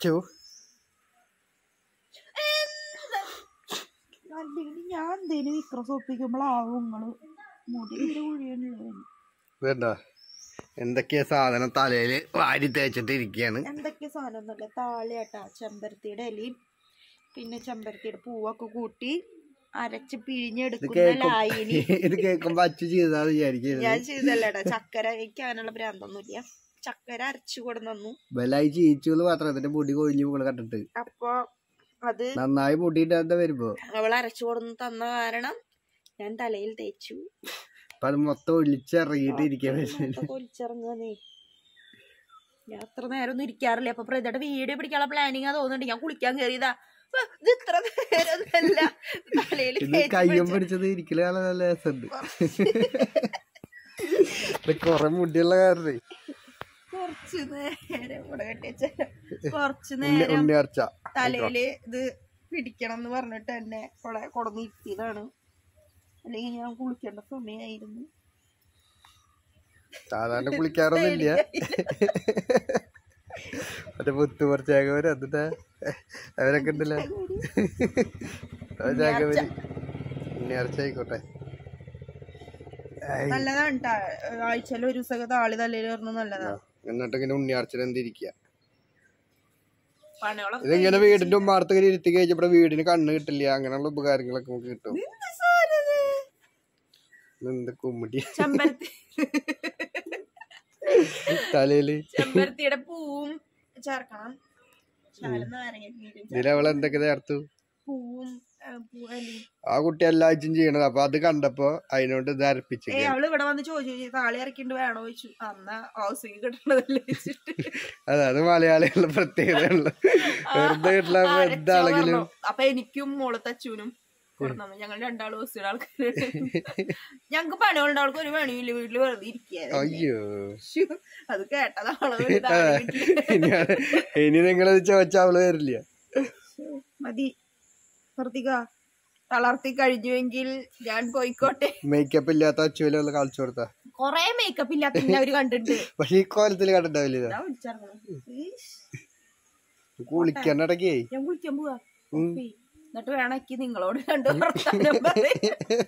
അച്ചു അല്ലെങ്കിൽ ഞാൻ എന്തേലും വിക്രസൊപ്പിക്കുമ്പോഴാവും നിങ്ങള് മുടി ഒരു കുഴിയണല്ലോ വേണ്ട എന്തൊക്കെയാ സാധനം തലയില് വാരി തേച്ചിട്ട് ഇരിക്കുകയാണ് എന്തൊക്കെ സാധനം ഒന്നുമില്ല താളിയാട്ടാ ചെമ്പരത്തിയുടെ ഇലയും പിന്നെ ചെമ്പരത്തിയുടെ പൂവൊക്കെ കൂട്ടി അരച്ച് ഇത് പിഴിഞ്ഞെടുക്കുന്ന കേൾക്കും ലായനി ഇത് കേൾക്കുമ്പോ അച്ചു ചെയ്താന്ന് വിചാരിക്കുന്നത് ഞാൻ ചെയ്തല്ലേടാ ചക്കര എനിക്ക് അതിനുള്ള ഭ്രാന്തൊന്നുമില്ല ചക്കര അരച്ചു കൊടുന്നു ബലായി ചീച്ചു എന്ന് മാത്രം അതിന്റെ മുടി കൊഴിഞ്ഞു പോകണ കണ്ടിട്ട് അപ്പൊ അത് നന്നായി മുടിയിട്ട് വരുമ്പോ അവൾ അരച്ചു കൊടുന്ന് തന്ന കാരണം ഞാൻ തലയിൽ തേച്ചു അപ്പൊ അത് മൊത്തം ഒളിച്ചിറങ്ങിയിട്ട് ഇരിക്കാൻ പറ്റും കൊലിച്ചിറങ്ങാനേ ഞാൻ അത്ര നേരം ഒന്നും ഇരിക്കാറില്ല അപ്പൊ പ്രതിയുടെ വീഡിയോ പിടിക്കാനുള്ള പ്ലാനിങ് തോന്നുന്നുണ്ട് ഞാൻ കുളിക്കാൻ കയറിയതാ അപ്പൊ ഇത് ഇത്ര നേരമൊന്നുമല്ല തലയിൽ ഇത് കയ്യും പിടിച്ചത് ഇരിക്കല് കാണാൻ നല്ല രസമുണ്ട് ഇത് കൊറേ മുടിയുള്ള കാരണേ കുറച്ച് നേരം ഇവിടെ കെട്ടിച്ച കുറച്ച് ഉണ്ണി നേരം ഉണ്ണിയാർച്ച തലയില് ഇത് പിടിക്കണം എന്ന് പറഞ്ഞിട്ട് എന്നെ കൊളെ കൊടന്ന് ഇരുത്തിയതാണ് അല്ലെങ്കിൽ ഞാൻ കുളിക്കേണ്ട സമയമായിരുന്നു സാധാരണ കുളിക്കാറൊന്നുമില്ല മറ്റേ മുത്തുപറിച്ചാകവര് എന്നിട്ടാ അവരൊക്കെ ഉണ്ടല്ലോ ചാകവര് ഉണ്ണിയാർച്ച ആയിക്കോട്ടെ ആയി. നല്ലതാണ് ട്ടാ. ആഴ്ചയിൽ ഒരു ദിവസമൊക്കെ താളി തലയിൽ പറഞ്ഞ നല്ലതാണ് എന്നിട്ട് ഇങ്ങനെ ഉണ്ണിയാർച്ചയിൽ എന്തിരിക്കുക പണികളൊക്കെ ഇതിങ്ങനെ വീടിന്റെ ഉമ്മാർത്ത് ഇങ്ങനെ ഇരുത്തി കഴിഞ്ഞപ്പോ വീടിന് കണ്ണ് കിട്ടില്ല അങ്ങനെയുള്ള ഉപകാരങ്ങളൊക്കെ നമുക്ക് കിട്ടും എന്ത് സാധനത്? എന്ത് കുമ്മിടി ചെമ്പരത്തി തലയില് ചെമ്പരത്തിയുടെ പൂവും ചേർക്കണം ശാലം നാരങ്ങ നീരും ചേർക്കണം. ഇതിലവൾ എന്തൊക്കെ ചേർത്തു പൂവും ആ, പൂ- അല്ലി. ആ കുട്ടി എല്ലാഴ്ചയും ചെയ്യണത് അപ്പൊ അത് കണ്ടപ്പോ അതിനോട് ഇത് അരപ്പിച്ചു ഏ അവള് ഇവിടെ വന്ന് ചോദിച്ചു താളി ഇറക്കിണ്ട് വേണോ ചോദിച്ചു അന്നാ ഹൗസിങ് കിട്ടണതല്ലേ വെച്ചിട്ട് അതെ അത് മലയാളികളുടെ പ്രത്യേകതയുള്ള വെറുതെ കിട്ടുള്ള എന്താണെങ്കിലും അപ്പൊ എനിക്കും മോള് തച്ചൂനും കൊടുന്നു ഞങ്ങൾ രണ്ടാളും ഹൗസിയുടെ ആൾക്കാർ ഞങ്ങക്ക് പണികളുണ്ട് ആൾക്ക് ഒരു പണിയില്ല വീട്ടില് വെറുതെ ഇരിക്കുക അയ്യോ അത് കേട്ടതാണോ ഒരു താളി കിട്ടി. ഇനി അത് ഇനി നിങ്ങളത് ചോദിച്ചാ അവള് വരില്ല മതി നിർത്തിക്ക തളർത്തി കഴിഞ്ഞുവെങ്കിൽ ഞാൻ പോയിക്കോട്ടെ മേക്കപ്പ് ഇല്ലാത്ത അച്ചുവിലെ ഒന്ന് കളിച്ചു കൊടുത്താ കൊറേ മേക്കപ്പ് ഇല്ലാത്ത പിന്നെ അവര് കണ്ടിട്ടുണ്ട് പക്ഷെ ഈ കോലത്തിൽ കണ്ടിട്ടാവില്ല ഇത്. ഞാൻ വിളിച്ചിറങ്ങണം. ഈശ്. കുളിക്കാൻ ഇടയ്ക്കേ ഞാൻ കുളിക്കാൻ പോവാ കോഫി. എന്നിട്ട് വേണം എനിക്ക് നിങ്ങളോട് രണ്ടു വർത്താനം പറയാൻ.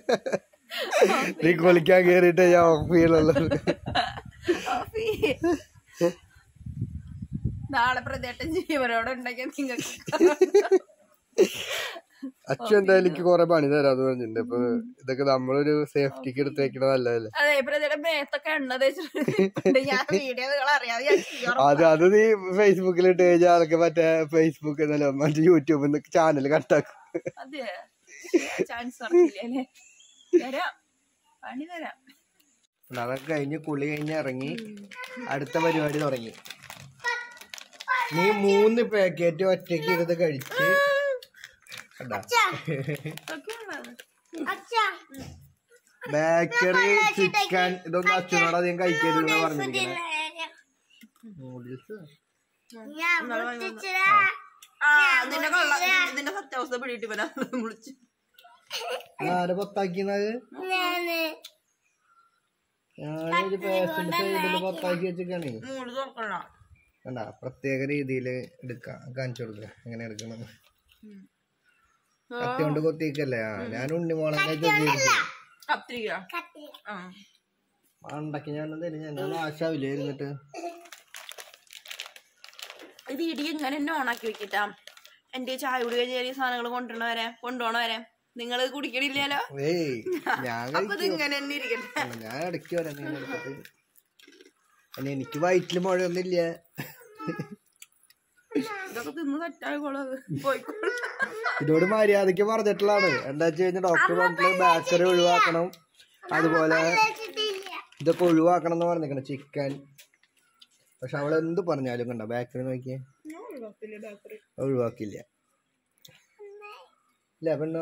നീ കുളിക്കാൻ കേറിയിട്ട് ഞാൻ ഓഫ് ചെയ്യണുള്ളൂ കോഫി. നാളെ പ്രതേട്ടൻ ജീവനോടെ ഉണ്ടെങ്കിൽ നിങ്ങൾക്ക് അച്ചു എന്തായാലും എനിക്ക് കൊറേ പണി തരാന്ന് പറഞ്ഞിട്ടുണ്ട് അപ്പൊ ഇതൊക്കെ നമ്മളൊരു സേഫ്റ്റിക്ക് എടുത്ത് വെക്കണ നല്ലതല്ലേ അതെ പ്രതേട്ടൻ മേത്തൊക്കെ എണ്ണ തേച്ചിട്ടുണ്ട് ഞാൻ വീഡിയോ നിങ്ങൾ അറിയാതെ ഞാൻ ചെയ്യാറുണ്ട് അത് അത് നീ ഫേസ്ബുക്കിൽ ഇട്ട് കഴിഞ്ഞാൽ അതൊക്കെ മറ്റേ ഫേസ്ബുക്ക് എന്നല്ല മറ്റേ യൂട്യൂബിൽ നിന്ന് ചാനൽ കട്ടാക്കും അതെ ചാൻസ് നടക്കില്ലേ തരാം പണി തരാം അതൊക്കെ കഴിഞ്ഞ് കുളി കഴിഞ്ഞ് ഇറങ്ങി അടുത്ത പരിപാടി തുടങ്ങി നീ മൂന്ന് പാക്കറ്റ് ഒറ്റയ്ക്ക് ഇരുന്ന് കഴിച്ച് കണ്ടാ? ഇതൊക്കെയാണ് ബേക്കറി ചിക്കൻ ഇതൊന്നും അച്ഛനോട് അധികം കഴിക്കരുത് എന്ന് പറഞ്ഞിരിക്കുന്നത് നൂഡിൽസ് ആ നിന്റെ കൊള്ള നിന്റെ സത്യാവസ്ഥ പിടിയിട്ട് ഇവനാ വിളിച്ചു ആരെ പൊത്താക്കിയത് ഞാനൊരു പേസ്റ്റിന്റെ സൈഡില് പൊത്താക്കി വെച്ചിട്ടാണ് മൂട് തുറക്കണ കണ്ടാ പ്രത്യേക രീതിയിൽ എടുക്കാം കാണിച്ചു കൊടുക്കുക എങ്ങനെ എടുക്കണം കത്തി കൊണ്ട് കൊത്തിക്കല്ലേ ആ ഞാൻ ഉണ്ണിമോളെ കത്തിരിക്ക ആ പണ്ടൊക്കെ ഞാൻ തരും ഞാൻ ആശാവില്ലേ ഇരുന്നിട്ട് ഇത് ഇടി ഇങ്ങനെ തന്നെ ഓണാക്കി വെക്കിട്ടാ എന്റെ ചായ കുടി കഴിഞ്ഞ ചെറിയ സാധനങ്ങൾ കൊണ്ടുവരണ വരെ കൊണ്ടുപോണ വരെ നിങ്ങൾ കുടിക്കണില്ലല്ലോ ഏയ് ഞാൻ അപ്പൊ ഇത് കഴിക്കും ഇങ്ങനെ തന്നെ ഇരിക്കട്ടെ ഞാൻ ഇടയ്ക്ക് വരാം നിങ്ങൾ എടുത്തിട്ട് അല്ല എനിക്ക് വയറ്റില് മുഴയൊന്നുമില്ല ഇതൊക്കെ തിന്ന് തെറ്റായിക്കോളത് പോയിക്കോളൂ ഇതോട് മര്യാദക്ക് പറഞ്ഞിട്ടുള്ളതാണ് എന്താ വെച്ച് കഴിഞ്ഞാൽ ഡോക്ടർ പറഞ്ഞിട്ട് ബേക്കറി ഒഴിവാക്കണം അതുപോലെ ഇതൊക്കെ ഒഴിവാക്കണം എന്ന് പറഞ്ഞിരിക്കണം ചിക്കൻ പക്ഷെ അവൾ എന്ത് പറഞ്ഞാലും കണ്ട ബേക്കറി നോക്കിയേ ഒഴിവാക്കില്ല ഇല്ല പെണ്ണോ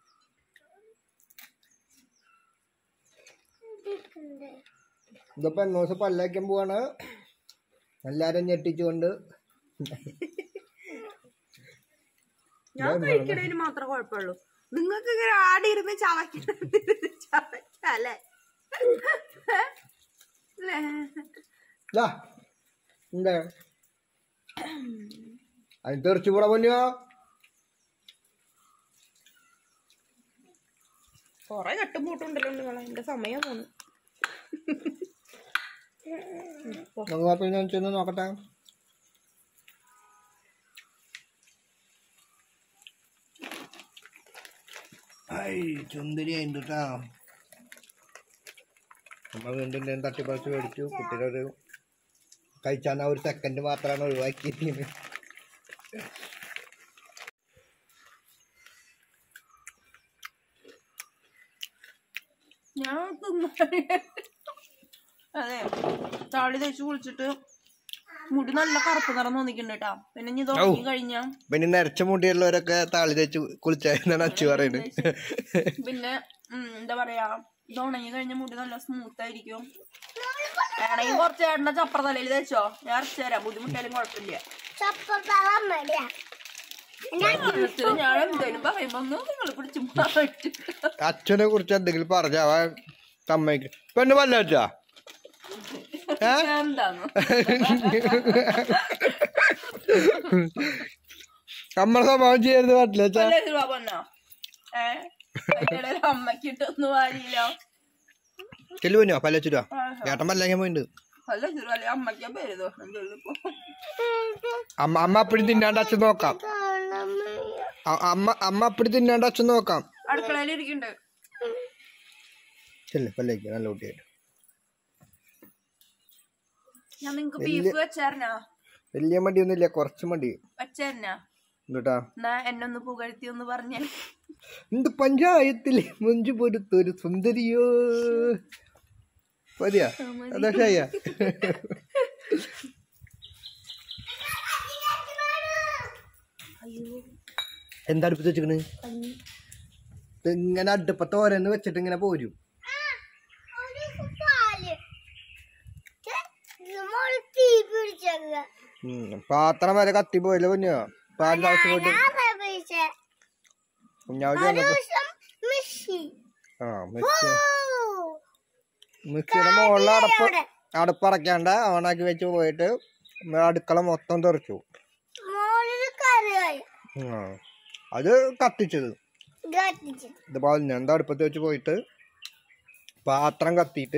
ഇതിപ്പോ എന്നോസം പല്ലാക്കാൻ പോവാണ് എല്ലാരും ഞെട്ടിച്ചുകൊണ്ട് ഞാൻ കഴിക്കണതിന് മാത്രമേ കുഴപ്പമുള്ളൂ നിങ്ങൾക്ക് ഇങ്ങനെ ആടി ഇരുന്ന് ചവയ്ക്കണ ചവയ്ക്കല്ലേ ദാ, എന്താ അതിന് തെറിച്ചു കൂടെ പൊന്നോ കൊറേ കട്ടും പൂട്ടുണ്ടല്ലോ നിങ്ങളെ എന്റെ സമയം തോന്നുന്നു നമുക്ക് പിന്നെ ചെന്ന് നോക്കട്ടെ ഐ ചുന്ദരി അതിൻ്റെ കേട്ടാ നമ്മൾ വീണ്ടും എന്തെങ്കിലും തട്ടിപ്പറിച്ച് മേടിച്ചു കുട്ടികളൊരു കഴിച്ചാൽ ആ ഒരു സെക്കൻഡ് മാത്രമാണ് ഒഴിവാക്കിയത് ഞാൻ തിന്നു അതെ താളി തേച്ച് കുളിച്ചിട്ട് മുടി നല്ല കറുപ്പ് നിറം തോന്നിക്കുന്നുണ്ട് കേട്ടാ പിന്നെ ഇനി തുടങ്ങി കഴിഞ്ഞാ പിന്നെ നരച്ച മുടിയുള്ളവരൊക്കെ താളി തേച്ച് കുളിച്ചായെന്നാണ് അച്ചു പറയുന്നത് പിന്നെ ഉം, എന്താ പറയാ ഇത് ഉണങ്ങി കഴിഞ്ഞ മുടി നല്ല സ്മൂത്ത് ആയിരിക്കും വേണമെങ്കിൽ കുറച്ച് ചേട്ടന്റെ ചപ്പറ തലയിൽ തേച്ചോ ഞാൻ അരച്ചു തരാം ബുദ്ധിമുട്ടായാലും കുഴപ്പമില്ല ഓരോരുത്തര് ഞാൻ എന്തേലും പറയുമ്പോ ഒന്ന് നിങ്ങൾ പിടിച്ച് മാറ്റി അച്ഛനെ കുറിച്ച് എന്തെങ്കിലും പറഞ്ഞ അവൻ സമ്മതിക്കും പെണ്ണ് പല്ല വെച്ചാ ഏ എന്താന്ന് നമ്മളെ സ്വഭാവം ചെയ്യരുത് പറ്റില്ല വെച്ചാ വല്ല രൂപ പൊന്നോ ഏ അതിന്റെ അമ്മക്ക് ഇട്ടൊന്നും വാരിയില്ലോ ചെല്ലു പോനോ പല്ല വെച്ചിട്ടോ ഏട്ടൻ പല്ലങ്ങ പോയിണ്ട് വല്ല രൂപ അല്ലെ അമ്മയ്ക്ക് പേര് ദോഷം ചൊല്ലിപ്പോ അമ്മ അമ്മ അപ്പടി തിന്നാണ്ട് അച്ഛൻ നോക്കാം അ- അമ്മ അമ്മ അപ്പടി തിന്നാണ്ട് അച്ഛൻ നോക്കാം അടുക്കളയിൽ ഇരിക്കണ്ട് ചെല്ലേ പല്ലേക്ക് നല്ല കുട്ടിയായിട്ട് ഞാൻ നിങ്ങക്ക് ബീഫ് വെച്ചായിരുന്നാ വലിയ മടിയൊന്നുമില്ല കുറച്ച് മടി വെച്ചായിരുന്നാ എന്തുട്ടാ എന്നാ എന്നെ ഒന്ന് പുകഴ്ത്തി ഒന്ന് പറഞ്ഞേ എന്ത് പഞ്ചായത്തിലെ മുഞ്ചു പൊരുത്തൊരു സുന്ദരിയോ മതിയാ അതാ ഷായ അയ്യോ എന്താ അടുപ്പത്ത് വെച്ചിക്കണ് കഞ്ഞി ഇങ്ങനെ അടുപ്പത്ത് ഓരോന്ന് വെച്ചിട്ട് ഇങ്ങനെ പോരും ഉം. പാത്രം വരെ കത്തി പോയില്ല കുഞ്ഞോ പാൽ തിളച്ച് പോയിട്ട് കുഞ്ഞാവ് ചെന്നപ്പോ ആ മിക്സി മിക്സിയുടെ മുകളിൽ അടപ്പ് അടപ്പടക്കാണ്ട് ഓണാക്കി വെച്ച് പോയിട്ട് നമ്മുടെ അടുക്കള മൊത്തം തെറിച്ചു ആ. അത് കത്തിച്ചത് ഇതുപോലെ തന്നെ എന്താ അടുപ്പത്ത് വെച്ച് പോയിട്ട് പാത്രം കത്തിയിട്ട്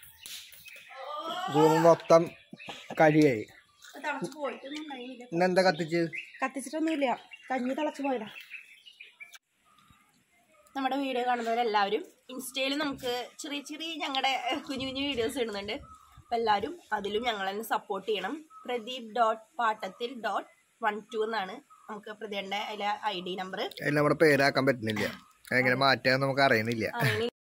റൂം മൊത്തം കരിയായി തിളച്ച് പോയിട്ടൊന്നും ഉണ്ടായില്ല ഇന്നെന്താ കത്തിച്ച് കത്തിച്ചിട്ടൊന്നുമില്ല കഞ്ഞി തിളച്ച് പോയതാ നമ്മുടെ വീഡിയോ കാണുന്നവരെല്ലാവരും ഇൻസ്റ്റയിൽ നമുക്ക് ചെറിയ ചെറിയ ഞങ്ങളുടെ കുഞ്ഞു കുഞ്ഞു വീഡിയോസ് ഇടുന്നുണ്ട് അപ്പം എല്ലാവരും അതിലും ഞങ്ങളെ സപ്പോർട്ട് ചെയ്യണം Pradeep dot Pattathil dot one two എന്നാണ് നമുക്ക് പ്രതിയുടെ അതിലെ ഐ ഡി നമ്പർ അതിൽ നമ്മുടെ പേരാക്കാൻ പറ്റുന്നില്ല എങ്ങനെ മാറ്റാൻ നമുക്ക് അറിയണില്ല അറിയണി